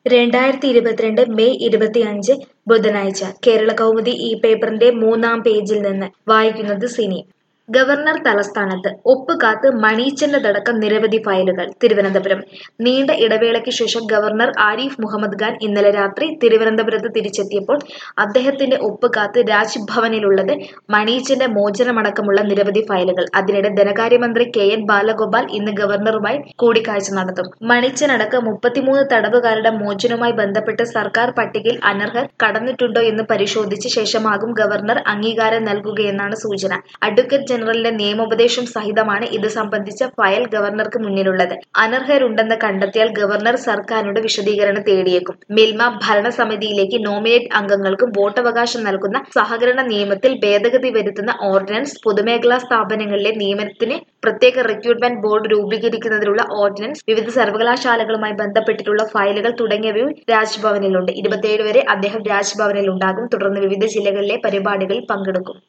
രണ്ടായിരത്തി ഇരുപത്തിരണ്ട് മെയ് ഇരുപത്തിയഞ്ച് ബുധനാഴ്ച കേരള കൗമുദി ഈ പേപ്പറിന്റെ മൂന്നാം പേജിൽ നിന്ന് വായിക്കുന്നത് സിനി ഗവർണർ തലസ്ഥാനത്ത് ഒപ്പുകാത്ത് മണീച്ചന്റെതടക്കം നിരവധി ഫയലുകൾ തിരുവനന്തപുരം നീണ്ട ഇടവേളയ്ക്ക് ശേഷം ഗവർണർ ആരിഫ് മുഹമ്മദ് ഖാൻ ഇന്നലെ രാത്രി തിരുവനന്തപുരത്ത് തിരിച്ചെത്തിയപ്പോൾ അദ്ദേഹത്തിന്റെ ഒപ്പുകാത്ത് രാജ്ഭവനിലുള്ളത് മണീച്ചന്റെ മോചനമടക്കമുള്ള നിരവധി ഫയലുകൾ അതിനിടെ ധനകാര്യമന്ത്രി കെ എൻ ബാലഗോപാൽ ഇന്ന് ഗവർണറുമായി കൂടിക്കാഴ്ച നടത്തും മണിച്ചനടക്കം മുപ്പത്തിമൂന്ന് തടവുകാരുടെ മോചനവുമായി ബന്ധപ്പെട്ട് സർക്കാർ പട്ടികയിൽ അനർഹർ കടന്നിട്ടുണ്ടോ എന്ന് പരിശോധിച്ച ശേഷമാകും ഗവർണർ അംഗീകാരം നൽകുകയെന്നാണ് സൂചന അഡ്വക്കേറ്റ് ജനറലിന്റെ നിയമോപദേശം സഹിതമാണ് ഇത് സംബന്ധിച്ച ഫയൽ ഗവർണർക്ക് മുന്നിലുള്ളത് അനർഹരുണ്ടെന്ന് കണ്ടെത്തിയാൽ ഗവർണർ സർക്കാരിനോട് വിശദീകരണം തേടിയേക്കും മിൽമ ഭരണസമിതിയിലേക്ക് നോമിനേറ്റ് അംഗങ്ങൾക്കും വോട്ടവകാശം നൽകുന്ന സഹകരണ നിയമത്തിൽ ഭേദഗതി വരുത്തുന്ന ഓർഡിനൻസ് പൊതുമേഖലാ സ്ഥാപനങ്ങളിലെ നിയമനത്തിന് പ്രത്യേക റിക്രൂട്ട്മെന്റ് ബോർഡ് രൂപീകരിക്കുന്നതിനുള്ള ഓർഡിനൻസ് വിവിധ സർവകലാശാലകളുമായി ബന്ധപ്പെട്ടിട്ടുള്ള ഫയലുകൾ തുടങ്ങിയവയും രാജ്ഭവനിലുണ്ട് ഇരുപത്തിയേഴ് വരെ അദ്ദേഹം രാജ്ഭവനിൽ ഉണ്ടാകും തുടർന്ന് വിവിധ ജില്ലകളിലെ പരിപാടികളിൽ പങ്കെടുക്കും